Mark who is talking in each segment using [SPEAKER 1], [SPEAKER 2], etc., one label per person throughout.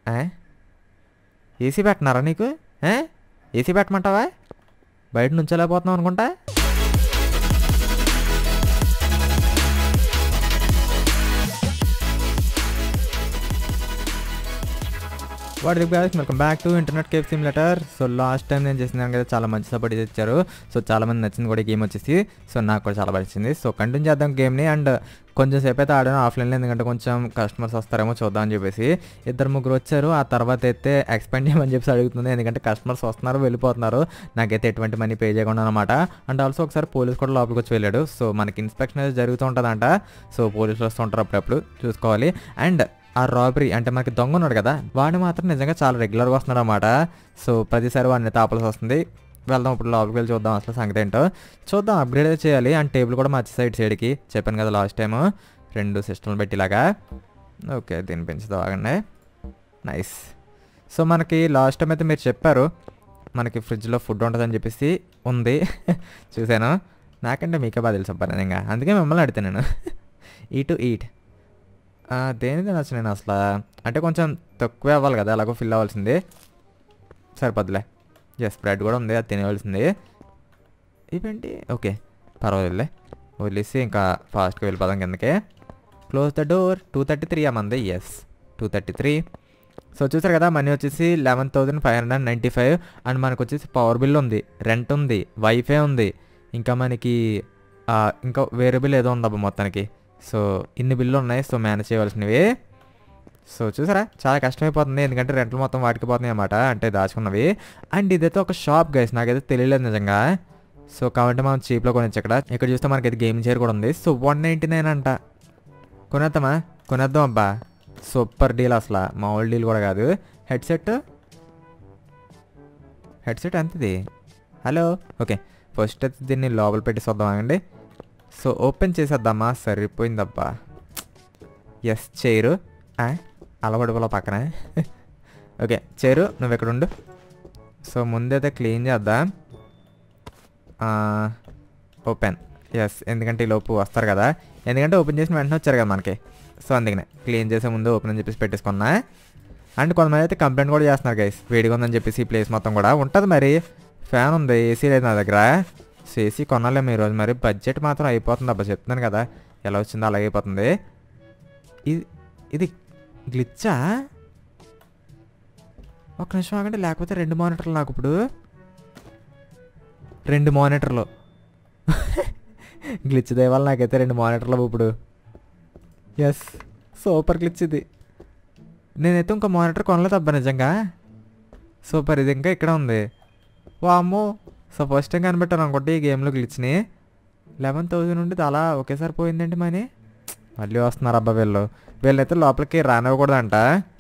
[SPEAKER 1] ఏ? AC పెట్టినారా నీకు ఏ? AC పెట్టమంటావా బయట నుంచోలేకపోతున్నావు అనుకుంటా what the back welcome back to internet cafe simulator so last time నేను చేసినాను కదా చాలా మంచి సపోర్ట్ ఇచ్చారు సో చాలా మంది నచ్చింది కూడా గేమ్ వచ్చేసి సో నాకు కూడా చాలా బాగా నచ్చింది సో కంటిన్యూ చేద్దాం గేమ్ని అండ్ కొంచెం సేపు అయితే ఆడాను ఆఫ్లైన్లో ఎందుకంటే కొంచెం కస్టమర్స్ వస్తారేమో చూద్దాం అని చెప్పేసి ఇద్దరు ముగ్గురు వచ్చారు ఆ తర్వాత అయితే ఎక్స్పెండ్ చేయమని చెప్పేసి అడుగుతుంది ఎందుకంటే కస్టమర్స్ వస్తున్నారు వెళ్ళిపోతున్నారు నాకైతే ఎటువంటి మనీ పే చేయకుండా అనమాట అండ్ ఆల్సో ఒకసారి పోలీస్ కూడా లోపలికి వచ్చి వెళ్ళాడు సో మనకి ఇన్స్పెక్షన్ అయితే జరుగుతూ ఉంటుందంట సో పోలీసులు వస్తుంటారు అప్పుడప్పుడు చూసుకోవాలి అండ్ ఆ రాబరీ అంటే మనకి దొంగ ఉన్నాడు కదా వాడు మాత్రం నిజంగా చాలా రెగ్యులర్గా వస్తున్నాడు అనమాట సో ప్రతిసారి వాడిని తాపలసి వస్తుంది వెళ్దాం ఇప్పుడు లోపలికి వెళ్ళి చూద్దాం అసలు సంగతి ఏంటో చూద్దాం అప్గ్రేడ్ అయితే చేయాలి అండ్ టేబుల్ కూడా మార్చి సైడ్ సైడ్కి చెప్పాను కదా లాస్ట్ టైం రెండు సిస్టమ్లు పెట్టేలాగా ఓకే దీన్ని పెంచుదాం ఆగండి నైస్ సో మనకి లాస్ట్ టైం అయితే మీరు చెప్పారు మనకి ఫ్రిడ్జ్లో ఫుడ్ ఉంటుందని చెప్పేసి ఉంది చూశాను నాకంటే మీకే బాగా తెలుసు అబ్బాయి ఇంకా అందుకే మిమ్మల్ని అడితే నేను ఈ టు ఈట్ దేని తినచ్చు నేను అసలు అంటే కొంచెం తక్కువే అవ్వాలి కదా అలాగో ఫిల్ అవ్వాల్సింది సరిపోద్దులే ఎస్ బ్రెడ్ కూడా ఉంది అది తినవలసింది ఇవేంటి ఓకే పర్వాలేదులే వదిలేసి ఇంకా ఫాస్ట్గా వెళ్ళిపోదాం కిందకే close the door two thirty three అమ్మంది yes two thirty three so చూసారు కదా మనీ వచ్చేసి eleven thousand five hundred ninety five and మనకు వచ్చేసి పవర్ బిల్ ఉంది రెంట్ ఉంది వైఫై ఉంది ఇంకా మనకి ఆ, ఇంకా వేరే బిల్ ఏదో ఉందబ్బా మొత్తానికి సో ఇన్ని బిల్లు ఉన్నాయి సో మేనేజ్ చేయవలసినవి సో చూసారా చాలా కష్టమైపోతుంది ఎందుకంటే రెంట్లు మొత్తం వాటికి పోతున్నాయి అన్నమాట అంటే దాచుకున్నవి అండ్ ఇదైతే ఒక షాప్ గైస్ నాకైతే తెలియలేదు నిజంగా సో కాబట్టి మనం చీప్లో కొనొచ్చు ఇక్కడ ఇక్కడ చూస్తే మనకైతే గేమ్ చైర్ కూడా ఉంది సో వన్ నైంటీ నైన్ అంట కొనేద్దామా కొనేద్దాం అబ్బా సూపర్ డీల్ అసలు మామూలు డీల్ కూడా కాదు హెడ్సెట్ హెడ్సెట్ ఎంతది హలో ఓకే ఫస్ట్ అయితే దీన్ని లోపల పెట్టి చూద్దాం ఆగండి సో ఓపెన్ చేసేద్దామా సరిపోయిందబ్బా ఎస్ చైరు అలవడుపులో పక్కన ఓకే చైరు నువ్వు ఎక్కడ ఉండు సో ముందైతే క్లీన్ చేద్దాం ఓపెన్ ఎస్ ఎందుకంటే ఈ లోపు వస్తారు కదా ఎందుకంటే ఓపెన్ చేసిన వెంటనే వచ్చారు కదా మనకి సో అందుకనే క్లీన్ చేసే ముందు ఓపెన్ అని చెప్పేసి పెట్టేసుకున్నా అండ్ కొంతమంది అయితే కంప్లైంట్ కూడా చేస్తున్నారు గైస్ వేడిగా ఉందని చెప్పేసి ఈ ప్లేస్ మొత్తం కూడా ఉంటుంది మరి ఫ్యాన్ ఉంది ఏసీ లేదు నా దగ్గర సో ఏసీ కొనాలేము ఈరోజు మరి బడ్జెట్ మాత్రం అయిపోతుంది అబ్బా చెప్తున్నాను కదా ఎలా వచ్చిందో అలాగే అయిపోతుంది ఇది ఇది గ్లిచ్చా ఒక నిమిషం ఆగండి లేకపోతే రెండు మానిటర్లు నాకు ఇప్పుడు రెండు మానిటర్లు గ్లిచ్ దేవాల నాకైతే రెండు మానిటర్లు ఇప్పుడు ఎస్ సూపర్ గ్లిచ్ ఇది నేనైతే ఇంకో మానిటర్ కొనలేదు అబ్బా నిజంగా సూపర్ ఇది ఇంకా ఇక్కడ ఉంది వామ్మో సో ఫస్ట్ టైం కనిపెట్టాను అనుకుంటే ఈ గేమ్లో గ్లిచ్ని లెవెన్ థౌజండ్ నుండి అలా ఒకేసారి పోయిందండి మనీ మళ్ళీ వస్తున్నారు అబ్బా వీళ్ళు వీళ్ళైతే లోపలికి రానివ్వకూడదంట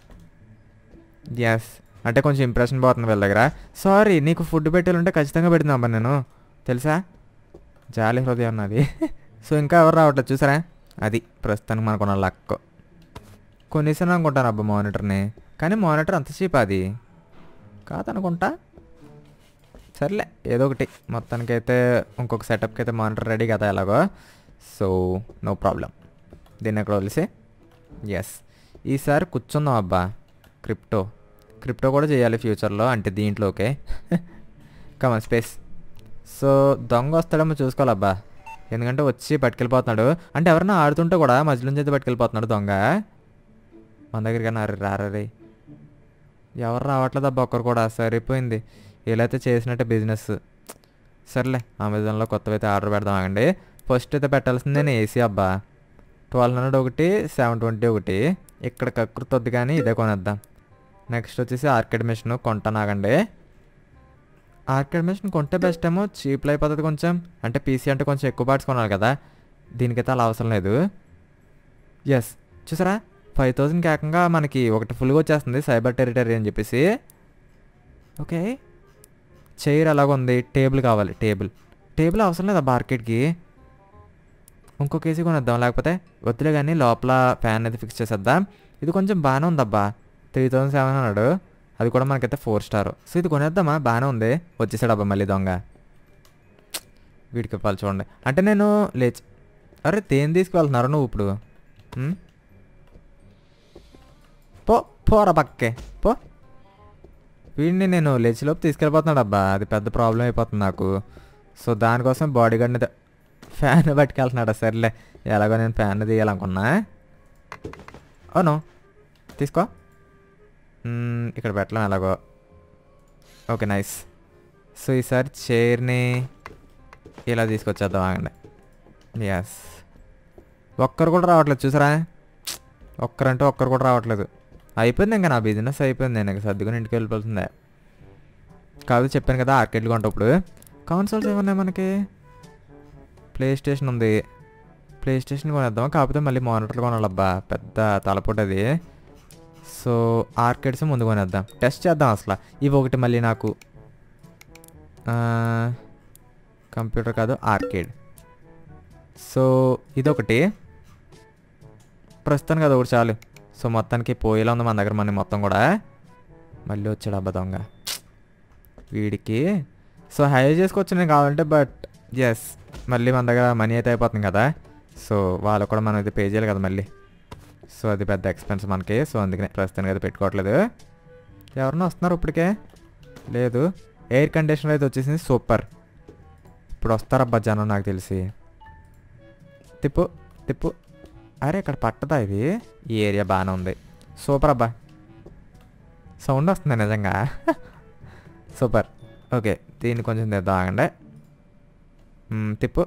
[SPEAKER 1] ఎస్ అంటే కొంచెం ఇంప్రెషన్ పోతుంది వీళ్ళ దగ్గర సారీ నీకు ఫుడ్ పెట్టాలంటే ఖచ్చితంగా పెడుతున్నా అబ్బా నేను తెలుసా జాలి హృదయం నాది సో ఇంకా ఎవరు రావట్లేదు చూసారా అది ప్రస్తుతానికి మనకున్న లక్ కొనేసాను అనుకుంటాను అబ్బా మానిటర్ని కానీ మానిటర్ అంత చీప్ అది కాదనుకుంటా సర్లే ఏదో ఒకటి మొత్తానికైతే ఇంకొక సెటప్కి అయితే మానిటర్ రెడీ కదా ఎలాగో సో నో ప్రాబ్లం దీన్ని ఎక్కడ వదిలేసి ఎస్ ఈసారి కూర్చుందాం అబ్బా క్రిప్టో క్రిప్టో కూడా చేయాలి ఫ్యూచర్లో అంటే దీంట్లోకే కమన్ స్పేస్ సో దొంగ వస్తాడేమో చూసుకోవాలబ్బా ఎందుకంటే వచ్చి పట్టుకెళ్ళిపోతున్నాడు అంటే ఎవరైనా ఆడుతుంటే కూడా మధ్యలో నుంచి అయితే పట్టుకెళ్ళిపోతున్నాడు దొంగ మన దగ్గరికి అన్నారు రారే ఎవరు రావట్లేదు అబ్బా ఒక్కరు కూడా సరిపోయింది వీళ్ళైతే చేసినట్టే బిజినెస్ సర్లే అమెజాన్లో కొత్తవి అయితే ఆర్డర్ పెడదాం ఆగండి ఫస్ట్ అయితే పెట్టాల్సింది నేను ఏసీ అబ్బా ట్వెల్వ్ హండ్రెడ్ ఒకటి సెవెన్ ట్వంటీ ఒకటి ఇక్కడ కకృతి వద్దు కానీ ఇదే కొనేద్దాం నెక్స్ట్ వచ్చేసి ఆర్కేడ్ మిషన్ కొంటాను ఆగండి ఆర్కేడ్ మిషన్ కొంటే బెస్ట్ ఏమో చీప్లో అయిపోతుంది కొంచెం అంటే పీసీ అంటే కొంచెం ఎక్కువ పార్ట్స్ కొనాలి కదా దీనికైతే అలా అవసరం లేదు ఎస్ చూసారా ఫైవ్ థౌజండ్కి ఏకంగా మనకి ఒకటి ఫుల్గా వచ్చేస్తుంది సైబర్ టెరిటరీ అని చెప్పేసి ఓకే చైర్ అలాగుంది టేబుల్ కావాలి టేబుల్ టేబుల్ అవసరం లేదా మార్కెట్కి ఇంకో కేజీ కొనేద్దాం లేకపోతే వద్దులే కానీ లోపల ఫ్యాన్ అయితే ఫిక్స్ చేసేద్దాం ఇది కొంచెం బాగానే ఉందబ్బా త్రీ థౌజండ్ సెవెన్ హండ్రెడ్ అది కూడా మనకైతే ఫోర్ స్టార్ సో ఇది కొనేద్దామా బాగానే ఉంది వచ్చేసాడు అబ్బా మళ్ళీ దొంగ వీడికి ఇవ్వాలి చూడండి అంటే నేను లేచి అరే దేని తీసుకువెళ్తున్నారు నువ్వు ఇప్పుడు ఉమ్? పో పోరా పక్కే పో వీడిని నేను లేచిలోపు తీసుకెళ్ళిపోతున్నాడు అబ్బా అది పెద్ద ప్రాబ్లం అయిపోతుంది నాకు సో దానికోసం బాడీ గార్డ్ని ద- ఫ్యాన్ పట్టుకెళ్తున్నాడు సర్లే ఎలాగో నేను ఫ్యాన్ తీయాలనుకున్నా అవును తీసుకో మ్మ్, ఇక్కడ పెట్టలేం ఎలాగో ఓకే నైస్ సో ఈసారి చైర్ని ఇలా తీసుకొచ్చేద్దాం ఆగండి ఎస్ ఒక్కరు కూడా రావట్లేదు చూసారా ఒక్కరంటే ఒక్కరు కూడా రావట్లేదు అయిపోయింది ఇంకా నా బిజినెస్ అయిపోయింది నేను ఇంకా సర్దుకుని ఇంటికి వెళ్ళిపోతుంది కాదు చెప్పాను కదా ఆర్కెడ్లు కొంటప్పుడు కౌన్సిల్స్ ఏమన్నాయి మనకి ప్లే స్టేషన్ ఉంది ప్లే స్టేషన్ కొనేద్దాం కాకపోతే మళ్ళీ మానిటర్లు కొనాలబ్బా పెద్ద తలపోటు అది సో ఆర్కెడ్స్ ముందు కొనేద్దాం టెస్ట్ చేద్దాం అసలు ఇవి ఒకటి మళ్ళీ నాకు కంప్యూటర్ కాదు ఆర్కేడ్ సో ఇదొకటి ప్రస్తుతానికి అది ఒకటి చాలు సో మొత్తానికి పోయేలా ఉంది మన దగ్గర మనీ మొత్తం కూడా మళ్ళీ వచ్చాడు అబ్బా దొంగ వీడికి సో హై చేసుకోవచ్చు నేను కావాలంటే బట్ ఎస్ మళ్ళీ మన దగ్గర మనీ అయితే అయిపోతుంది కదా సో వాళ్ళు కూడా మనం అయితే పే చేయాలి కదా మళ్ళీ సో అది పెద్ద ఎక్స్పెన్స్ మనకి సో అందుకనే ప్రస్తుతానికి అయితే పెట్టుకోవట్లేదు ఎవరన్నా వస్తున్నారు ఇప్పటికే లేదు ఎయిర్ కండిషనర్ అయితే వచ్చేసింది సూపర్ ఇప్పుడు వస్తారబ్బా జనం నాకు తెలిసి తిప్పు తిప్పు అరే ఇక్కడ పట్టదా ఇవి ఈ ఏరియా బాగానే ఉంది సూపర్ అబ్బా సౌండ్ వస్తుంది నిజంగా సూపర్ ఓకే దీన్ని కొంచెం తెద్దాం ఆగండి మ్మ్, తిప్పు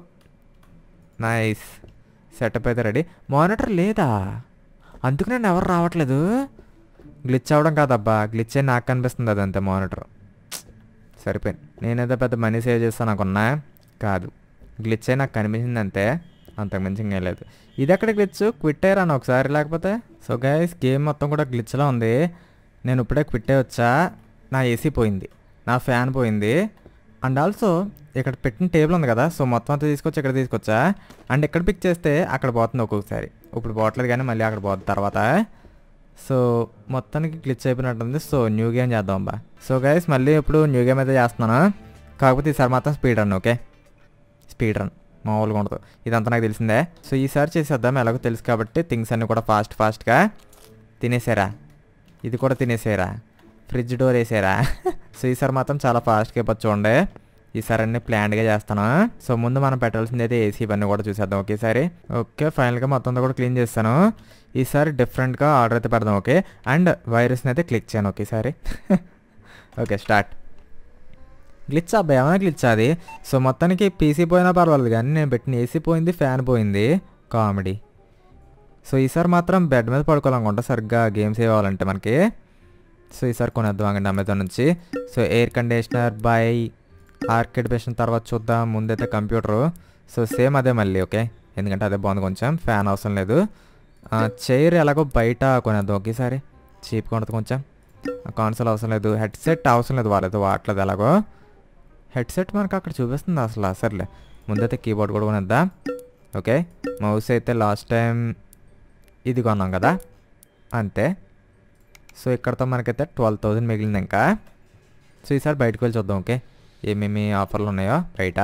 [SPEAKER 1] నైస్ సెటప్ అయితే రెడీ మానిటర్ లేదా అందుకు నేను ఎవరు రావట్లేదు గ్లిచ్ అవ్వడం కాదబ్బా గ్లిచ్ అయి నాకు కనిపిస్తుంది అదంతే మానిటర్ సరిపోయింది నేనేదో పెద్ద మనీ సేవ్ చేస్తాను అనుకున్నా కాదు గ్లిచ్ అయి నాకు కనిపించింది అంతే అంతకుమించి ఇంకేం లేదు ఇది ఎక్కడ గ్లిచ్ క్విట్ అయ్యాను ఒకసారి లేకపోతే సో గైస్ గేమ్ మొత్తం కూడా గ్లిచ్లో ఉంది నేను ఇప్పుడే క్విట్ అయ్యి వచ్చా నా ఏసీ పోయింది నా ఫ్యాన్ పోయింది అండ్ ఆల్సో ఇక్కడ పెట్టిన టేబుల్ ఉంది కదా సో మొత్తం అంతా తీసుకొచ్చి ఇక్కడ తీసుకొచ్చా అండ్ ఇక్కడ పిక్ చేస్తే అక్కడ పోతుంది ఒక్కొక్కసారి ఇప్పుడు పోవట్లేదు కానీ మళ్ళీ అక్కడ పోతుంది తర్వాత సో మొత్తానికి గ్లిచ్ అయిపోయినట్టుంది సో న్యూ గేమ్ చేద్దాం బా సో గైస్ మళ్ళీ ఇప్పుడు న్యూ గేమ్ అయితే చేస్తున్నాను కాకపోతే ఈసారి మాత్రం speed run okay speed run మామూలుగా ఉండదు ఇదంతా నాకు తెలిసిందే సో ఈసారి చేసేద్దాం ఎలాగో తెలుసు కాబట్టి థింగ్స్ అన్నీ కూడా ఫాస్ట్ ఫాస్ట్గా తినేసారా ఇది కూడా తినేసారా ఫ్రిడ్జ్ డోర్ వేసారా సో ఈసారి మాత్రం చాలా ఫాస్ట్గా అయిపోతుంది చూడండి ఈసారి అన్ని ప్లాన్డ్గా చేస్తాను సో ముందు మనం పెట్టాల్సింది అయితే ఏసీ ఇవన్నీ కూడా చూసేద్దాం ఒకేసారి ఓకే ఫైనల్గా మొత్తం అంతా కూడా క్లీన్ చేస్తాను ఈసారి డిఫరెంట్గా ఆర్డర్ అయితే పెడదాం ఓకే అండ్ వైరస్ని అయితే క్లిక్ చేయను ఒకేసారి ఓకే స్టార్ట్ గ్లిచ్ అబ్బాయి ఏమైనా గ్లిచ్ అది సో మొత్తానికి పీసీ పోయినా పర్వాలేదు కానీ నేను పెట్టిన ఏసీ పోయింది ఫ్యాన్ పోయింది కామెడీ సో ఈసారి మాత్రం బెడ్ మీద పడుకోవాలనుకుంటా సరిగ్గా గేమ్స్ ఇవ్వాలంటే మనకి సో ఈసారి కొనేద్దాం అండి అమెజాన్ నుంచి so air conditioner by Orchid Passion తర్వాత చూద్దాం ముందైతే కంప్యూటరు సో సేమ్ అదే మళ్ళీ ఓకే ఎందుకంటే అదే బాగుంది కొంచెం ఫ్యాన్ అవసరం లేదు చైర్ ఎలాగో బయట కొనేద్దాం ఒకేసారి చీప్గా ఉంటుంది కొంచెం కాన్సల్ అవసరం లేదు హెడ్సెట్ అవసరం లేదు వాళ్ళతో వాడలేదు ఎలాగో హెడ్సెట్ మనకు అక్కడ చూపిస్తుంది అసలు సర్లే ముందైతే కీబోర్డ్ కూడా కొనేద్దాం ఓకే మౌస్ అయితే లాస్ట్ టైం ఇది కొన్నాం కదా అంతే సో ఇక్కడతో మనకైతే ట్వెల్వ్ థౌజండ్ మిగిలింది ఇంకా సో ఈసారి బయటకు వెళ్ళి చూద్దాం ఓకే ఏమేమి ఆఫర్లు ఉన్నాయో బయట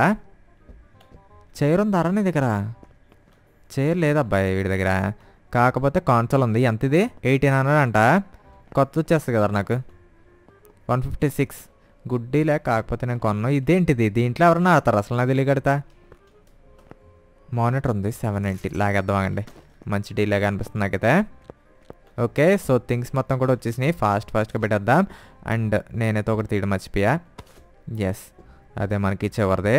[SPEAKER 1] చైర్ ఉంది ధర నీ దగ్గర చైర్ లేదబ్బాయి వీడి దగ్గర కాకపోతే కాన్సోల్ ఉంది ఎంత ఇది ఎయిటీన్ హండ్రెడ్ అంట కొత్త వచ్చేస్తుంది కదా నాకు వన్ ఫిఫ్టీ సిక్స్ గుడ్డీలే కాకపోతే నేను కొన్నాను ఇదేంటిది దీంట్లో ఎవరన్నా ఆడతారు అసలు నాకు తెలియగడతా మానిటర్ ఉంది సెవెన్ నైంటీ లాగేద్దాం ఆగండి మంచి డీలాగా అనిపిస్తుంది నాకైతే ఓకే సో థింగ్స్ మొత్తం కూడా వచ్చేసినాయి ఫాస్ట్ ఫాస్ట్గా పెట్టేద్దాం అండ్ నేనైతే ఒకటి తీయడం మర్చిపోయా ఎస్ అదే మనకి చివరిదే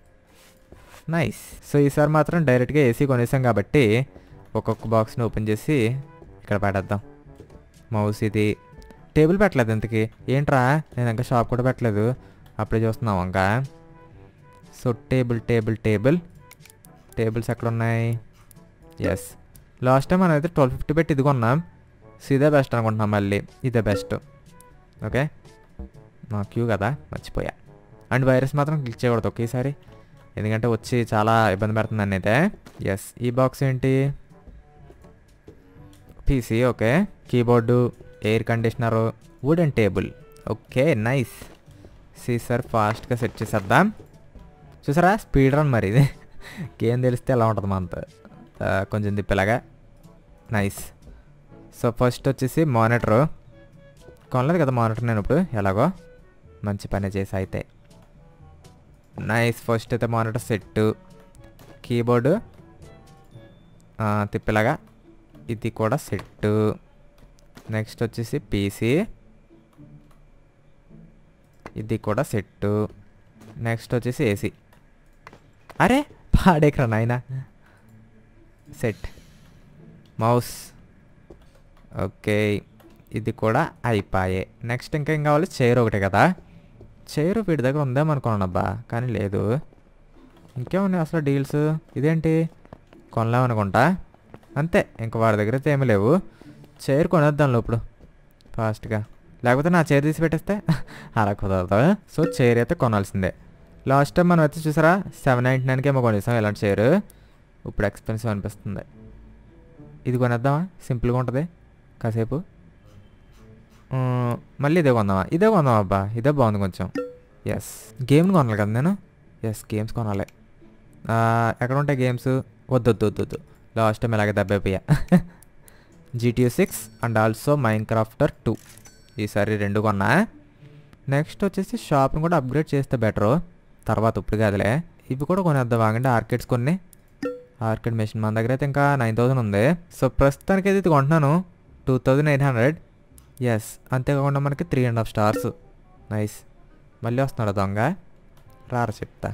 [SPEAKER 1] నైస్ సో ఈసారి మాత్రం డైరెక్ట్గా ఏసీ కొనేసాం కాబట్టి ఒక్కొక్క బాక్స్ని ఓపెన్ చేసి ఇక్కడ పెట్టేద్దాం మౌస్ ఇది టేబుల్ పెట్టలేదు ఇంతకి ఏంట్రా నేను ఇంకా షాప్ కూడా పెట్టలేదు అప్పుడే చూస్తున్నాం ఇంకా so table table table tables ఎక్కడ ఉన్నాయి ఎస్ లాస్ట్ టైం మనం అయితే ట్వెల్వ్ ఫిఫ్టీ పెట్టి ఇది కొన్నాం సో ఇదే బెస్ట్ అనుకుంటున్నాం మళ్ళీ ఇదే బెస్ట్ ఓకే నా క్యూ కదా మర్చిపోయా అండ్ వైరస్ మాత్రం క్లిక్ చేయకూడదు ఒకేసారి ఎందుకంటే వచ్చి చాలా ఇబ్బంది పెడుతుంది అయితే ఎస్ ఈ బాక్స్ ఏంటి PC okay keyboard air conditioner wooden table okay nice సీసర్ ఫాస్ట్గా సెట్ చేసేద్దాం చూసారా స్పీడ్ రన్ మరి ఇది గేమ్ తెలిస్తే ఎలా ఉంటుంది మనతో ఆ, కొంచెం తిప్పేలాగా నైస్ సో ఫస్ట్ వచ్చేసి మానిటరు కొనలేదు కదా మానిటర్ నేను ఇప్పుడు ఎలాగో మంచి పని చేసి అయితే నైస్ ఫస్ట్ అయితే మానిటర్ సెట్ కీబోర్డు తిప్పేలాగా ఇది కూడా సెట్ నెక్స్ట్ వచ్చేసి పీసీ ఇది కూడా సెట్ నెక్స్ట్ వచ్చేసి ఏసీ అరే పాడేకరా నాయన సెట్ మౌస్ ఓకే ఇది కూడా అయిపోయే నెక్స్ట్ ఇంకా ఏం కావాలి చైర్ ఒకటే కదా చైర్ వీడి దగ్గర ఉందేమనుకున్నానబ్బా కానీ లేదు ఇంకేమున్నాయి అసలు డీల్స్ ఇదేంటి కొనలేమనుకుంటా అంతే ఇంకా వాడి దగ్గర అయితే ఏమీ లేవు చైర్ కొనేద్దాంలో ఇప్పుడు ఫాస్ట్గా లేకపోతే నా చైర్ తీసి పెట్టేస్తే అలా కుదరదు సో చైర్ అయితే కొనాల్సిందే లాస్ట్ టైం మనం అయితే చూసారా సెవెన్ నైంటీ నైన్కి ఏమో కొనేసాం ఇలాంటి చైర్ ఇప్పుడు ఎక్స్పెన్సివ్ అనిపిస్తుంది ఇది కొనేద్దామా సింపుల్గా ఉంటుంది కాసేపు ఆ, మళ్ళీ ఇదే కొందామా ఇదే కొందాం అబ్బా ఇదే బాగుంది కొంచెం ఎస్ గేమ్ని కొనాలి కదా నేను ఎస్ గేమ్స్ కొనాలి ఆ, ఎక్కడ ఉంటాయి గేమ్స్ వద్దు వద్దు వద్దు వద్దు లాస్ట్ టైం ఇలాగే దెబ్బైపోయా GTU six and also Minecrafter two ఈసారి రెండు కొన్నా నెక్స్ట్ వచ్చేసి షాప్ని కూడా అప్గ్రేడ్ చేస్తే బెటరు తర్వాత ఇప్పుడు కాదులే ఇవి కూడా కొనేద్దాం ఆగండి ఆర్కిడ్స్ కొన్ని ఆర్కిడ్ మెషిన్ మన దగ్గర అయితే ఇంకా నైన్ థౌసండ్ ఉంది సో ప్రస్తుతానికి అయితే ఇది కొంటున్నాను two thousand eight hundred yes అంతేకాకుండా మనకి three and half stars nice మళ్ళీ వస్తున్నాడు దొంగ రారా చెప్తా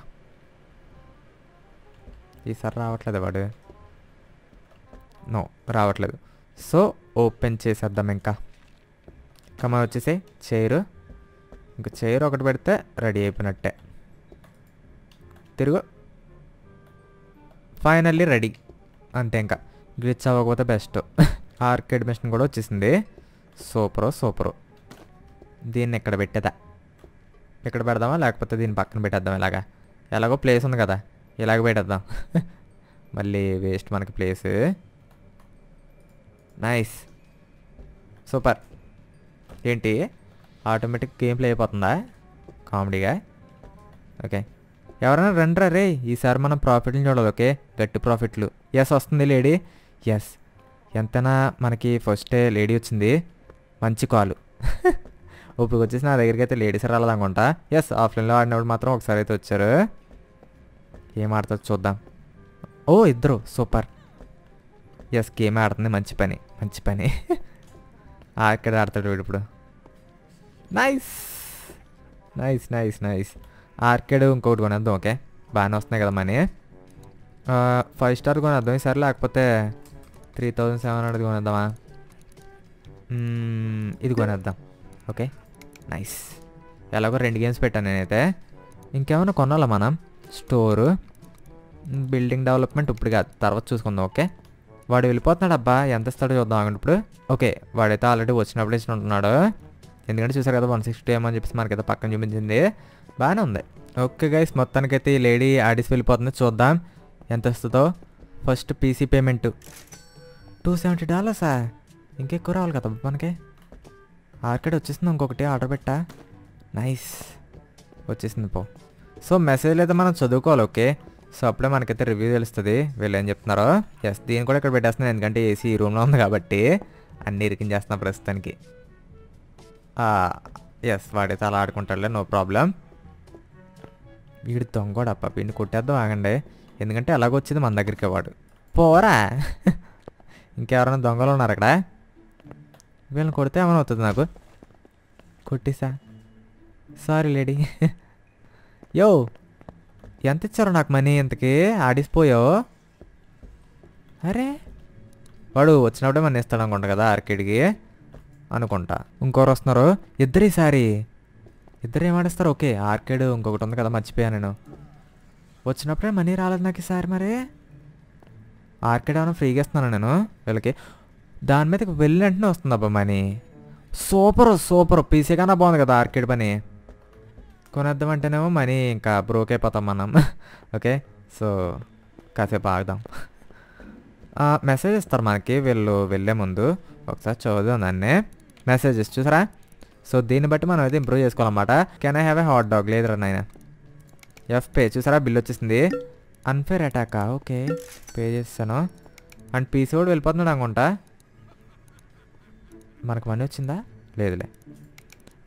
[SPEAKER 1] ఈసారి రావట్లేదు వాడు నో రావట్లేదు సో ఓపెన్ చేసేద్దాం ఇంకా ఇంకా మనం వచ్చేసి చైర్ ఇంకా చైర్ ఒకటి పెడితే రెడీ అయిపోయినట్టే తిరుగు ఫైనల్లీ రెడీ అంతే ఇంకా గ్లిచ్ అవ్వకపోతే బెస్ట్ ఆర్కేడ్ మెషిన్ కూడా వచ్చేసింది సూపరు సూపరు దీన్ని ఇక్కడ పెట్టేదా ఇక్కడ పెడదామా లేకపోతే దీని పక్కన పెట్టేద్దాం ఇలాగా ఎలాగో ప్లేస్ ఉంది కదా ఇలాగ పెట్టేద్దాం మళ్ళీ వేస్ట్ మనకి ప్లేస్ నైస్ సూపర్ ఏంటి ఆటోమేటిక్ గేమ్ ప్లే అయిపోతుందా కామెడీగా ఓకే ఎవరైనా రండి రే ఈసారి మనం ప్రాఫిట్లు చూడాలి ఓకే గట్టి ప్రాఫిట్లు ఎస్ వస్తుంది లేడీ ఎస్ ఎంతైనా మనకి ఫస్టే లేడీ వచ్చింది మంచి కాలు ఇప్పుడు వచ్చేసి నా దగ్గరికి అయితే లేడీస్ రాలేదనుకుంటా ఎస్ ఆఫ్లైన్లో ఆడినప్పుడు మాత్రం ఒకసారి అయితే వచ్చారు ఏం ఆడుతుందో చూద్దాం ఓ ఇద్దరు సూపర్ ఎస్ గేమ్ ఆడుతుంది మంచి పని మంచి పని అక్కడ ఆడతాడు వీడు ఇప్పుడు nice nice nice nice arcade ఇంకొకటి కొనేద్దాం ఓకే బాగానే వస్తున్నాయి కదా మనీ ఫైవ్ స్టార్ కొనేద్దాం ఈసారి లేకపోతే త్రీ థౌజండ్ సెవెన్ హండ్రెడ్ కొనేద్దామా మ్మ్, ఇది కొనేద్దాం ఓకే నైస్ ఎలాగో రెండు గేమ్స్ పెట్టాను నేనైతే ఇంకేమైనా కొనాలా మనం స్టోరు బిల్డింగ్ డెవలప్మెంట్ ఇప్పుడు కాదు తర్వాత చూసుకుందాం ఓకే వాడు వెళ్ళిపోతున్నాడు అబ్బా ఎంత ఇస్తాడో చూద్దాం ఆగండి ఇప్పుడు ఓకే వాడైతే ఆల్రెడీ వచ్చినప్పుడు ఇచ్చి ఉంటున్నాడు ఎందుకంటే చూసారు కదా వన్ సిక్స్టీ ఏమని చెప్పేసి మనకైతే పక్కన చూపించింది బాగానే ఉంది ఓకే గైస్ మొత్తానికైతే ఈ లేడీ ఆడిస్ వెళ్ళిపోతుంది చూద్దాం ఎంత వస్తుందో first PC payment two seventy డాలర్సా ఇంకెక్కువ రావాలి కదా మనకి ఆర్కేడ్ వచ్చేసింది ఇంకొకటి ఆర్డర్ పెట్టా నైస్ వచ్చేసింది పో సో మెసేజ్ అయితే మనం చదువుకోవాలి ఓకే సో అప్పుడే మనకైతే రివ్యూ తెలుస్తుంది వీళ్ళు ఏం చెప్తున్నారో ఎస్ దీన్ని కూడా ఇక్కడ పెట్టేస్తున్నాను ఎందుకంటే ఏసీ ఈ రూమ్లో ఉంది కాబట్టి అన్నీ ఇరికించేస్తున్నా ప్రస్తుతానికి ఎస్ వాడైతే అలా ఆడుకుంటాడులే నో ప్రాబ్లం వీడు దొంగోడప్ప వీడిని కొట్టేద్దాం ఆగండి ఎందుకంటే ఎలాగొచ్చింది మన దగ్గరికి వాడు పోరా ఇంకెవరైనా దొంగలు ఉన్నారు అక్కడ వీళ్ళని కొడితే ఏమైనా అవుతుంది నాకు కొట్టేసా సారీ లేడీ యో ఎంత ఇచ్చారో నాకు మనీ ఇంతకి ఆడిసిపోయావు అరే వాడు వచ్చినప్పుడే మన ఇస్తాడు అనుకుంటా కదా ఆర్కేడ్కి అనుకుంటా ఇంకోరు వస్తున్నారు ఇద్దరు ఈసారి ఇద్దరు ఏమాడిస్తారు ఓకే ఆర్కేడ్ ఇంకొకటి ఉంది కదా మర్చిపోయాను నేను వచ్చినప్పుడే మనీ రాలేదు నాకు ఈసారి మరి ఆర్కేడ్ ఏమైనా ఫ్రీగా ఇస్తున్నాను నేను వీళ్ళకి దాని మీదకి వెళ్ళిన వెంటనే వస్తుంది అబ్బా మనీ సూపర్ సూపర్ పీసీ కన్నా బాగుంది కదా ఆర్కేడ్ పని కొనేద్దామంటేనేమో మనీ ఇంకా బ్రోక్ అయిపోతాం మనం ఓకే సో కాసేపు ఆగుదాం మెసేజ్ ఇస్తారు మనకి వీళ్ళు వెళ్ళే ముందు ఒకసారి చదువుదాం దాన్ని మెసేజెస్ చూసారా సో దీన్ని బట్టి మనం అయితే ఇంప్రూవ్ చేసుకోవాలన్నమాట can I have a hot dog లేదురా నాయన ఎఫ్ పే చూసారా బిల్ వచ్చేసింది అన్ఫేర్ అటాకా ఓకే పే చేస్తాను అండ్ పీసీ కూడా వెళ్ళిపోతున్నాడు అనుకుంటా మనకు మనీ వచ్చిందా లేదులే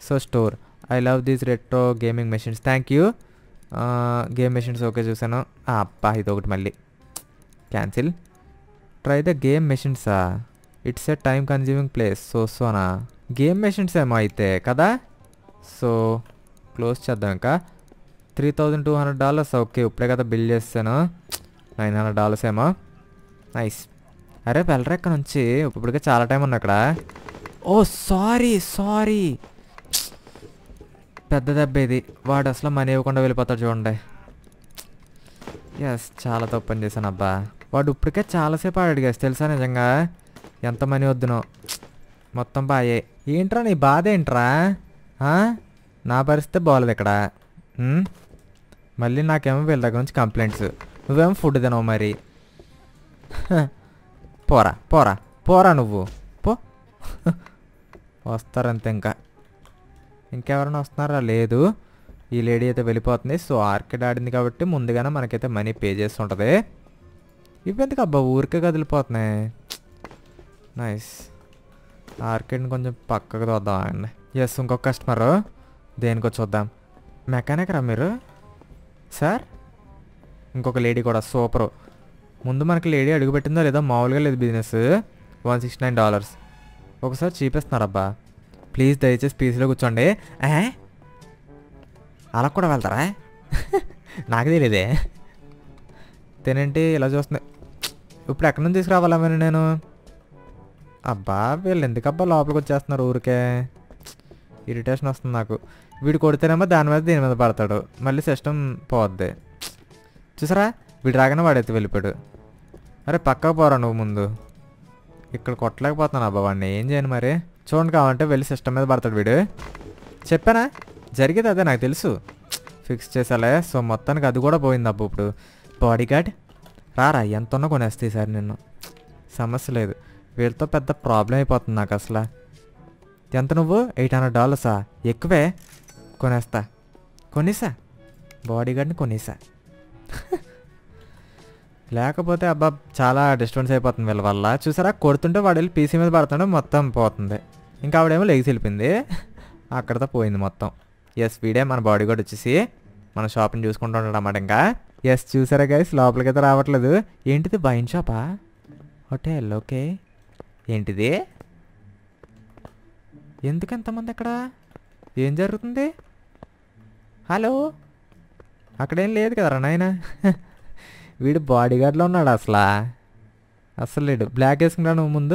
[SPEAKER 1] so store I love these retro gaming machines thank you game machines okay చూసాను ఆ, అబ్బా ఇది ఒకటి మళ్ళీ క్యాన్సిల్ ట్రై ద గేమ్ మెషిన్సా it's a time consuming place so సోనా గేమ్ మెషిన్స్ ఏమో అయితే కదా సో క్లోజ్ చేద్దాం ఇంకా three thousand two hundred dollars okay ఇప్పుడే కదా బిల్ చేస్తాను నైన్ హండ్రెడ్ డాలర్స్ ఏమో నైస్ అరే వెళ్ళరా ఇక్కడ నుంచి ఇప్పటికే చాలా టైం ఉంది అక్కడ ఓ సారీ సారీ పెద్ద దెబ్బ ఇది వాడు అసలు మనీ ఇవ్వకుండా వెళ్ళిపోతాడు చూడండి ఎస్ చాలా తప్పు పని చేశాను అబ్బా వాడు ఇప్పటికే చాలాసేపు అడిగేసి తెలుసా నిజంగా ఎంత మనీ వద్దునో మొత్తం బాయే ఏంట్రా నీ బాధ ఏంట్రా ఆ? నా పరిస్థితి బాగోలేదు ఇక్కడ ఉమ్? మళ్ళీ నాకేమో వీళ్ళ దగ్గర నుంచి కంప్లైంట్స్ నువ్వేమో ఫుడ్ తినవు మరి హ. పోరా పోరా పోరా నువ్వు పో వస్తారంతే ఇంకా ఇంకెవరైనా వస్తున్నారా లేదు ఈ లేడీ అయితే వెళ్ళిపోతుంది సో ఆర్కిడ్ ఆడింది కాబట్టి ముందుగానే మనకైతే మనీ పే చేస్తుంటుంది ఇవెందుకు అబ్బా ఊరికే కదిలిపోతున్నాయి నైస్ ఆర్కిడ్ని కొంచెం పక్కకు చూద్దాం అండి ఎస్ ఇంకొక కస్టమరు దేనికో చూద్దాం మెకానిక్ రా మీరు సార్ ఇంకొక లేడీ కూడా సూపరు ముందు మనకి లేడీ అడుగుపెట్టిందో లేదో మామూలుగా లేదు business one sixty nine dollars ఒకసారి చూపిస్తున్నారబ్బా ప్లీజ్ దయచేసి పీసీలో కూర్చోండి ఏ అలా కూడా వెళ్తారా నాకు తెలియదే తినేంటి ఇలా చూస్తుంది ఇప్పుడు ఎక్కడి నుంచి తీసుకురావాలా మరి నేను అబ్బా వీళ్ళు ఎందుకబ్బా లోపలికి వచ్చేస్తున్నారు ఊరికే ఇరిటేషన్ వస్తుంది నాకు వీడు కొడితేనేమో దాని మీద దీని మీద పడతాడు మళ్ళీ సిస్టమ్ పోద్ది చూసారా వీడు రాగానే వాడైతే వెళ్ళిపోయాడు అరే పక్కకు పోరా నువ్వు ముందు ఇక్కడ కొట్టలేకపోతున్నాను అబ్బా వాడిని ఏం చేయను మరి చూడండి కావాలంటే వెళ్ళి సిస్టమ్ మీద పడతాడు వీడు చెప్పానా జరిగేది అదే నాకు తెలుసు ఫిక్స్ చేసాలే సో మొత్తానికి అది కూడా పోయింది అబ్బా ఇప్పుడు బాడీ గార్డ్ రారా ఎంత ఉన్నా కొనేస్తాయి సార్ నిన్ను సమస్య లేదు వీళ్ళతో పెద్ద ప్రాబ్లం అయిపోతుంది నాకు అసలు ఎంత నువ్వు ఎయిట్ హండ్రెడ్ డాలర్సా ఎక్కువే కొనేస్తా కొనేసా బాడీ గార్డ్ని కొనేసా లేకపోతే అబ్బా చాలా డిస్టర్బెన్స్ అయిపోతుంది వీళ్ళ వల్ల చూసారా కొడుతుంటే వాడు వెళ్ళి పీసీ మీద పడుతుంటే మొత్తం పోతుంది ఇంకా ఆవిడేమో లెగిసి వెళ్ళిపోయింది అక్కడతో పోయింది మొత్తం ఎస్ వీడే మన బాడీ గార్డ్ వచ్చేసి మన షాప్ని చూసుకుంటూ ఉంటాడు అన్నమాట ఇంకా ఎస్ చూసారా గైస్ లోపలికైతే రావట్లేదు ఏంటిది వైన్ షాపా హోటల్ ఓకే ఏంటిది ఎందుకు ఎంతమంది అక్కడ ఏం జరుగుతుంది హలో అక్కడేం లేదు కదరా నాయన వీడు బాడీ గార్డ్లో ఉన్నాడు అసలు అసలు లేడు బ్లాక్ వేసుకున్నా నువ్వు ముందు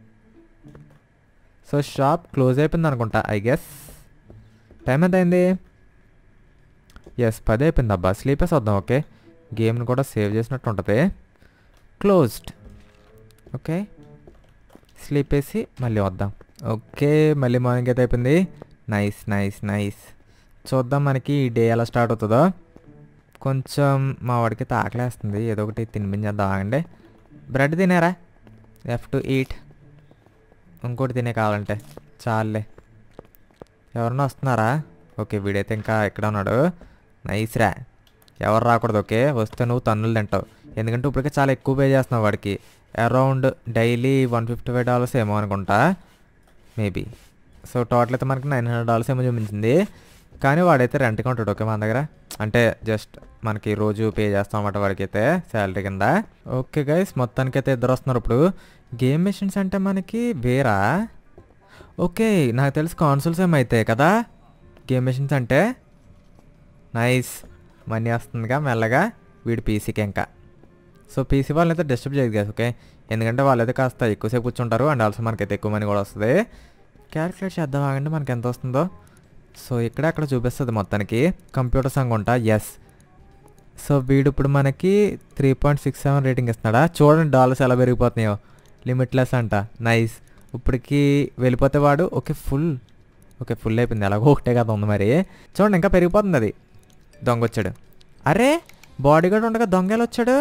[SPEAKER 1] సో షాప్ క్లోజ్ అయిపోయింది అనుకుంటా ఐ గెస్ టైం ఎంత అయింది ఎస్ పది అయిపోయింది అబ్బా స్లీపర్స్ వద్దాం ఓకే గేమ్ని కూడా సేవ్ చేసినట్టు ఉంటుంది క్లోజ్డ్ ఓకే స్లీప్ వేసి మళ్ళీ వద్దాం ఓకే మళ్ళీ మార్నింగ్ అయితే అయిపోయింది నైస్ నైస్ నైస్ చూద్దాం మనకి ఈ డే ఎలా స్టార్ట్ అవుతుందో కొంచెం మా వాడికి అయితే ఆకలేస్తుంది ఏదో ఒకటి తినిపించేద్దాం ఆగండి బ్రెడ్ తినారా ఎఫ్ టు ఈట్ ఇంకోటి తినే కావాలంటే చాలులే ఎవరన్నా వస్తున్నారా ఓకే వీడైతే ఇంకా ఎక్కడ ఉన్నాడు నైస్ రా ఎవరు రాకూడదు ఓకే వస్తే నువ్వు తన్నులు తింటావు ఎందుకంటే ఇప్పటికే చాలా ఎక్కువ పే చేస్తున్నావు వాడికి around daily one fifty five dollars ఏమో అనుకుంటా మేబీ సో టోటల్ అయితే మనకి నైన్ హండ్రెడ్ డాలర్స్ ఏమో చూపించింది కానీ వాడైతే రెంట్గా ఉంటాడు ఓకే మన దగ్గర అంటే జస్ట్ మనకి రోజు పే చేస్తాం అన్నమాట వాడికి అయితే శాలరీ కింద ఓకే గైస్ మొత్తానికి అయితే ఇద్దరు వస్తున్నారు ఇప్పుడు గేమ్ మెషిన్స్ అంటే మనకి వేరా ఓకే నాకు తెలిసి కాన్సోల్స్ ఏమైతాయి కదా గేమ్ మెషిన్స్ అంటే నైస్ మనీ వస్తుందిగా మెల్లగా వీడి పీసీకి ఇంకా సో పీసీ వాళ్ళని అయితే డిస్టర్బ్ చేయదు కదా ఓకే ఎందుకంటే వాళ్ళైతే కాస్త ఎక్కువసేపు కూర్చుంటారు అండ్ ఆల్సో మనకైతే ఎక్కువ మనీ కూడా వస్తుంది క్యాలిక్యులేట్ చేద్దాం ఆగండి మనకి ఎంత వస్తుందో సో ఇక్కడ అక్కడ చూపిస్తుంది మొత్తానికి కంప్యూటర్స్ అనుకుంటా ఎస్ సో వీడు ఇప్పుడు మనకి three point six seven rating ఇస్తున్నాడా చూడండి డాలర్స్ ఎలా పెరిగిపోతున్నాయో లిమిట్లెస్ అంట నైస్ ఇప్పటికి వెళ్ళిపోతే వాడు ఓకే ఫుల్ ఓకే ఫుల్ అయిపోయింది ఎలాగో ఒకటే కదా ఉంది మరి చూడండి ఇంకా పెరిగిపోతుంది అది దొంగ వచ్చాడు అరే బాడీ గార్డ్ ఉండగా దొంగ ఎలా వచ్చాడు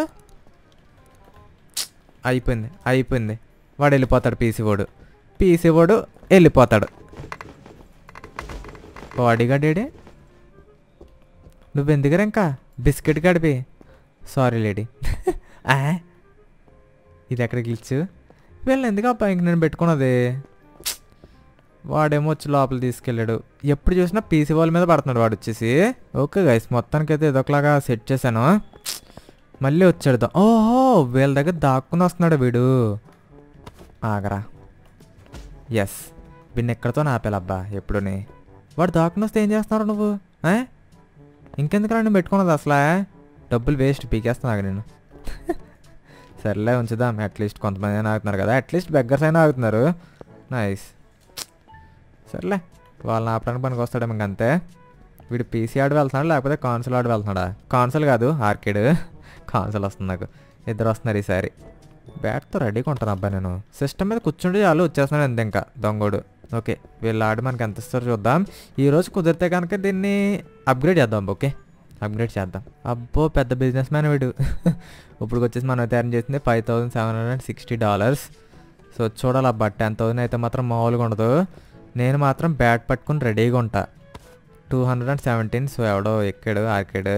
[SPEAKER 1] అయిపోయింది అయిపోయింది వాడు వెళ్ళిపోతాడు పీసీ వాడు పీసీ వాడు వెళ్ళిపోతాడు బాడీ గార్డ్ ఏడే నువ్వు ఎందుకురా ఇంకా బిస్కెట్ గడిపి సారీ లేడీ ఆ? ఇది ఎక్కడ గిల్చు వీళ్ళని ఎందుకు అబ్బా ఇంక నేను పెట్టుకున్నది వాడేమో వచ్చి లోపల తీసుకెళ్ళాడు ఎప్పుడు చూసినా పీసీ వాళ్ళ మీద పడుతున్నాడు వాడు వచ్చేసి ఓకే గైస్ మొత్తానికైతే ఇదొకలాగా సెట్ చేశాను మళ్ళీ వచ్చాడు దా- ఓహో వీళ్ళ దగ్గర దాక్కుని వస్తున్నాడు వీడు ఆగరా ఎస్ వీడిని ఎక్కడితో నాపేలబ్బా ఎప్పుడుని వాడు దాక్కుని వస్తే ఏం చేస్తున్నారు నువ్వు ఏ? ఇంకెందుకు నేను పెట్టుకున్నది అసలు డబ్బులు వేస్ట్ పీకేస్తున్నాగా నేను సర్లే ఉంచుదాం అట్లీస్ట్ కొంతమంది అయినా ఆగుతున్నారు కదా అట్లీస్ట్ బెగ్గర్స్ అయినా ఆగుతున్నారు నైస్ సర్లే వాళ్ళని ఆపడానికి పనికి వస్తాడేమో ఇంక అంతే వీడు పీసీ ఆడి వెళ్తున్నాడు లేకపోతే కాన్సల్ ఆడి వెళ్తున్నాడా కాన్సల్ కాదు ఆర్కేడ్ కాన్సల్ వస్తుంది నాకు ఇద్దరు వస్తున్నారు ఈసారి బ్యాట్తో రెడీగా ఉంటాను అబ్బాయి నేను సిస్టమ్ మీద కూర్చుంటే చాలు వచ్చేస్తున్నాడు అంతే ఇంకా దొంగోడు ఓకే వీళ్ళు ఆడి మనకి ఎంత ఇస్తారో చూద్దాం ఈ రోజు కుదిరితే కనుక దీన్ని అప్గ్రేడ్ చేద్దాం ఓకే అప్గ్రేడ్ చేద్దాం అబ్బో పెద్ద బిజినెస్ మ్యాన్ వీడు ఇప్పుడు వచ్చేసి మనం తయారు చేసింది five thousand seven hundred sixty dollars so చూడాలి అబ్బా టెన్ థౌసండ్ అయితే మాత్రం మామూలుగా ఉండదు నేను మాత్రం బ్యాట్ పట్టుకుని రెడీగా ఉంటా two hundred and seventeen so ఎవడో ఎక్కాడు ఆర్కాడు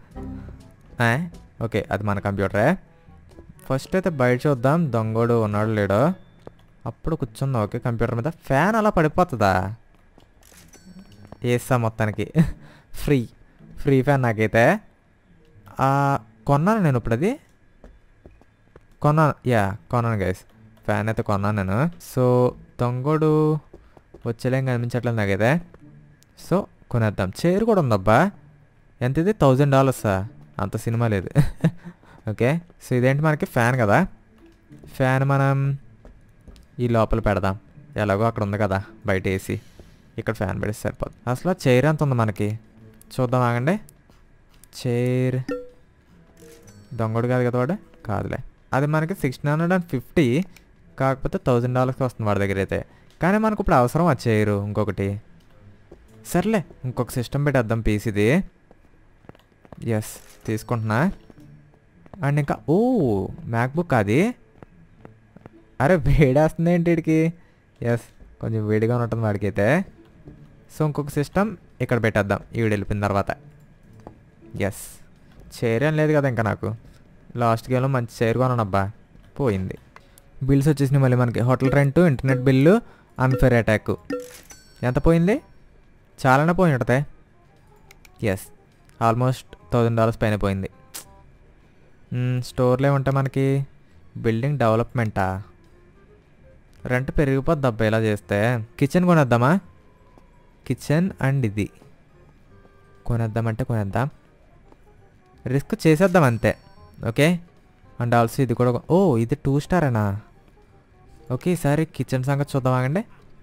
[SPEAKER 1] ఓకే అది మన కంప్యూటరే ఫస్ట్ అయితే బయట చూద్దాం దొంగోడు ఉన్నాడు లేడో అప్పుడు కూర్చుందాం ఓకే కంప్యూటర్ మీద ఫ్యాన్ అలా పడిపోతుందా వేస్తా మొత్తానికి ఫ్రీ ఫ్రీ ఫ్యాన్ నాకైతే ఆ, కొన్నాను నేను ఇప్పుడు అది కొన్నాను యా కొన్నాను గైస్ ఫ్యాన్ అయితే కొన్నాను నేను సో దొంగోడు వచ్చేలేం కనిపించట్లేదు నాకైతే సో కొనేద్దాం చైర్ కూడా ఉందబ్బా ఎంత ఇది థౌజండ్ డాలర్సా అంత సినిమా లేదు ఓకే సో ఇదేంటి మనకి ఫ్యాన్ కదా ఫ్యాన్ మనం ఈ లోపల పెడదాం ఎలాగో అక్కడ ఉంది కదా బయట ఏసీ ఇక్కడ ఫ్యాన్ పెడితే సరిపోతుంది అసలు చైర్ ఎంత ఉంది మనకి చూద్దాం ఆగండి చైర్ దొంగడు కాదు కదా వాడు కాదులే అది మనకి సిక్స్టీన్ హండ్రెడ్ అండ్ ఫిఫ్టీ కాకపోతే థౌజండ్ డాలర్స్కి వస్తుంది వాడి దగ్గర అయితే కానీ మనకు ఇప్పుడు అవసరం ఆ చైరు ఇంకొకటి సర్లే ఇంకొక సిస్టమ్ పెట్టేద్దాం పీసీది ఎస్ తీసుకుంటున్నా అండ్ ఇంకా ఓ మ్యాక్బుక్ అది అరే వేడేస్తుంది ఏంటి వీడికి ఎస్ కొంచెం వేడిగా ఉంటుంది వాడికైతే సో ఇంకొక సిస్టమ్ ఇక్కడ పెట్టేద్దాం ఈవిడ వెళ్ళిపోయిన తర్వాత ఎస్ చైర్ ఏం లేదు కదా ఇంకా నాకు లాస్ట్ గేమ్లో మంచి చైర్ కొన్నాను అబ్బా పోయింది బిల్స్ వచ్చేసినాయి మళ్ళీ మనకి hotel rent internet bill unfair attack ఎంత పోయింది చాలానే పోయి ఉంటుంది ఎస్ ఆల్మోస్ట్ థౌజండ్ డాలర్స్ పైన పోయింది మ్మ్, స్టోర్లో ఏముంటాయి మనకి బిల్డింగ్ డెవలప్మెంటా రెంట్ పెరిగిపోద్ది అబ్బా ఇలా చేస్తే కిచెన్ కొనేద్దామా కిచెన్ అండ్ ఇది కొనేద్దామంటే కొనేద్దాం రిస్క్ చేసేద్దాం అంతే ఓకే అండ్ ఆల్సో ఇది కూడా కొ- ఓ ఇది టూ స్టారేనా ఓకే ఈసారి కిచెన్ సంగతి చూద్దాం ఆగండి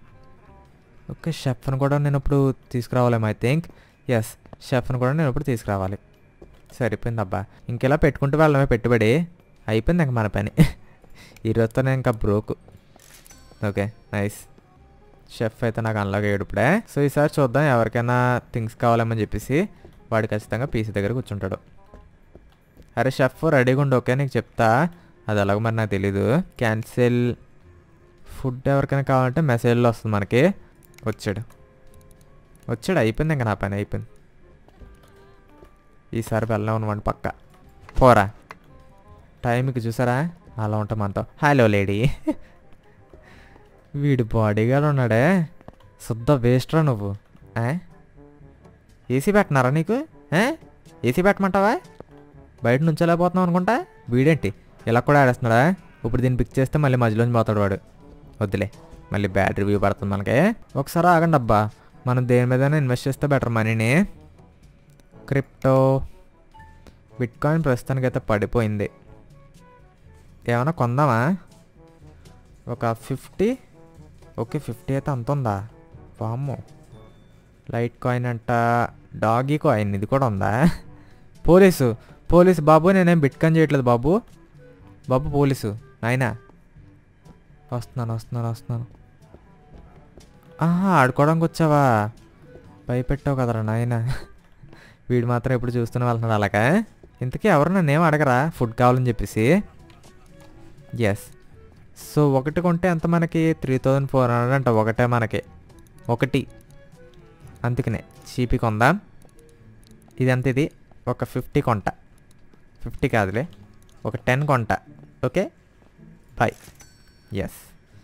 [SPEAKER 1] ఓకే షెఫ్ని కూడా నేను ఇప్పుడు తీసుకురావాలేమో ఐ థింక్ ఎస్ షెఫ్ని కూడా నేను ఇప్పుడు తీసుకురావాలి సరిపోయింది అబ్బా ఇంకెలా పెట్టుకుంటూ వెళ్ళడమే పెట్టుబడి అయిపోయింది ఇంక మన పని ఈరోజుతో నేను ఇంకా బ్రోక్ ఓకే నైస్ షెఫ్ అయితే నాకు అన్లాగ్ అయ్యాడు ఇప్పుడే సో ఈసారి చూద్దాం ఎవరికైనా థింగ్స్ కావాలేమని చెప్పేసి వాడు ఖచ్చితంగా పీసీ దగ్గర కూర్చుంటాడు అరే షెఫ్ రెడీగా ఉండు ఓకే నీకు చెప్తా అది ఎలాగో మరి నాకు తెలీదు క్యాన్సిల్ ఫుడ్ ఎవరికైనా కావాలంటే మెసేజ్లో వస్తుంది మనకి వచ్చాడు వచ్చాడు అయిపోయింది ఇంకా నా పని అయిపోయింది ఈసారి వెళ్ళాం అనమాట పక్క పోరా టైంకి చూసారా అలా ఉంటాం మనతో హలో లేడీ వీడు బాడీగార్డ్ ఉన్నాడే శుద్ధ వేస్ట్రా నువ్వు ఏ? ఏసీ పెట్టినారా నీకు ఏ? ఏసీ పెట్టమంటావా బయట నుంచోలేకపోతున్నావు అనుకుంటా వీడేంటి ఇలా కూడా ఆడేస్తున్నాడా ఇప్పుడు దీన్ని పిక్ చేస్తే మళ్ళీ మధ్యలోంచి పోతాడు వాడు వద్దులే మళ్ళీ బ్యాడ్ రివ్యూ పడుతుంది మనకి ఒకసారి ఆగండి అబ్బా మనం దేని మీదైనా ఇన్వెస్ట్ చేస్తే బెటర్ మనీని క్రిప్టో బిట్ కాయిన్ ప్రస్తుతానికైతే పడిపోయింది ఏమైనా కొందామా ఒక ఫిఫ్టీ ఓకే ఫిఫ్టీ అయితే అంత ఉందా వామ్మో లైట్ కాయిన్ అంట డాగీ కాయిన్ ఇది కూడా ఉందా పోలీసు పోలీసు బాబు నేనేం బిట్ కాయిన్ చేయట్లేదు బాబు బాబు పోలీసు నాయనా వస్తున్నాను వస్తున్నాను వస్తున్నాను ఆహా ఆడుకోవడానికి వచ్చావా భయపెట్టావు కదరా నాయన వీడు మాత్రం ఎప్పుడు చూస్తూనే వెళ్తున్నాడు అలాగా ఇంతకీ ఎవరు నన్ను ఏం అడగరా ఫుడ్ కావాలని చెప్పేసి ఎస్ సో ఒకటి కొంటే ఎంత మనకి త్రీ థౌజండ్ ఫోర్ హండ్రెడ్ అంట ఒకటే మనకి ఒకటి అందుకనే చీపీ కొందాం ఇది ఎంత ఇది ఒక ఫిఫ్టీ కొంట ఫిఫ్టీ కాదులే ఒక టెన్ కొంట ఓకే బాయ్ ఎస్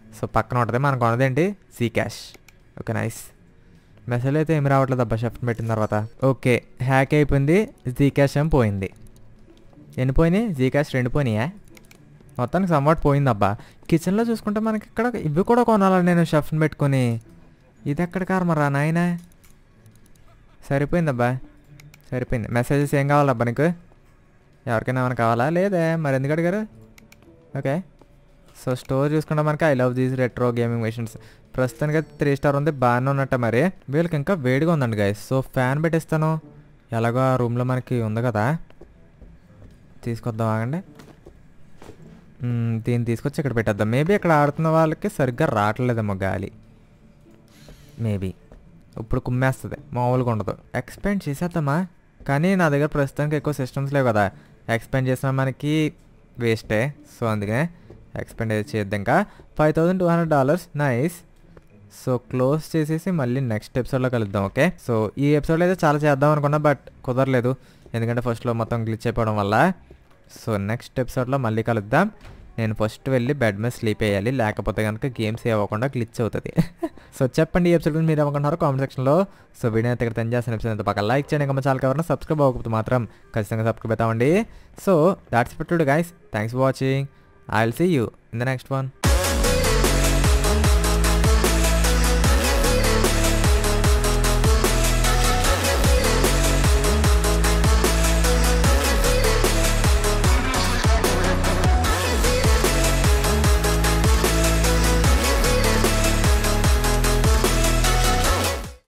[SPEAKER 1] సో పక్కన ఉంటుంది మనకు ఉన్నదేంటి C cash okay nice message అయితే ఏమి రావట్లేదు అబ్బా షఫ్ట్ పెట్టిన తర్వాత ఓకే హ్యాక్ అయిపోయింది జీ క్యాష్ ఏం పోయింది ఎన్ని పోయినాయి జీ క్యాష్ రెండు పోయినాయా మొత్తానికి సమ్వాట్ పోయింది అబ్బా కిచెన్లో చూసుకుంటే మనకి ఇక్కడ ఇవి కూడా కొనాలి నేను షఫ్ట్ని పెట్టుకొని ఇది ఎక్కడ కారమరా నాయనా సరిపోయిందబ్బా సరిపోయింది మెసేజెస్ ఏం కావాలబ్బా నీకు ఎవరికైనా ఏమైనా కావాలా లేదే మరి ఎందుకు అడిగారు ఓకే సో స్టోర్ చూసుకుంటే మనకి I love these retro gaming machines ప్రస్తుతానికి త్రీ స్టార్ ఉంది బాగానే ఉన్నట్ట మరి వీళ్ళకి ఇంకా వేడిగా ఉందండి గైస్ సో ఫ్యాన్ పెట్టిస్తాను ఎలాగో ఆ రూమ్లో మనకి ఉంది కదా తీసుకొద్దాం ఆగండి మ్మ్, దీన్ని తీసుకొచ్చి ఇక్కడ పెట్టేద్దాం మేబీ ఇక్కడ ఆడుతున్న వాళ్ళకి సరిగ్గా రావట్లేదేమో గాలి మేబీ ఇప్పుడు కుమ్మేస్తుంది మామూలుగా ఉండదు ఎక్స్పెండ్ చేసేద్దామా కానీ నా దగ్గర ప్రస్తుతానికి ఎక్కువ సిస్టమ్స్ లేవు కదా ఎక్స్పెండ్ చేసిన మనకి వేస్టే సో అందుకనే ఎక్స్పెండ్ అయితే చేద్దాం ఇంకా five thousand two hundred dollars nice so close చేసేసి మళ్ళీ నెక్స్ట్ ఎపిసోడ్లో కలుద్దాం ఓకే సో ఈ ఎపిసోడ్లో అయితే చాలా చేద్దాం అనుకున్నా బట్ కుదరలేదు ఎందుకంటే ఫస్ట్లో మొత్తం గ్లిచ్ అయిపోవడం వల్ల సో నెక్స్ట్ ఎపిసోడ్లో మళ్ళీ కలుద్దాం నేను ఫస్ట్ వెళ్ళి బెడ్ మీద స్లీప్ వేయాలి లేకపోతే కనుక గేమ్ సేవ్ అవ్వకుండా గ్లిచ్ అవుతుంది సో చెప్పండి ఈ ఎపిసోడ్ గురించి మీరు ఏమనుకుంటున్నారు కామెంట్ సెక్షన్లో సో వీడియో అయితే ఇక్కడ తెన్ చేసిన ఎపిసోడ్ అయితే పక్కన లైక్ చేయండి ఇంకా చాలా ఎవరైనా సబ్స్క్రైబ్ అవ్వకపోతే మాత్రం ఖచ్చితంగా సబ్స్క్రైబ్ అవుతామండి సో దాట్స్ పెట్టుడు guys thanks for watching I will see you in the next one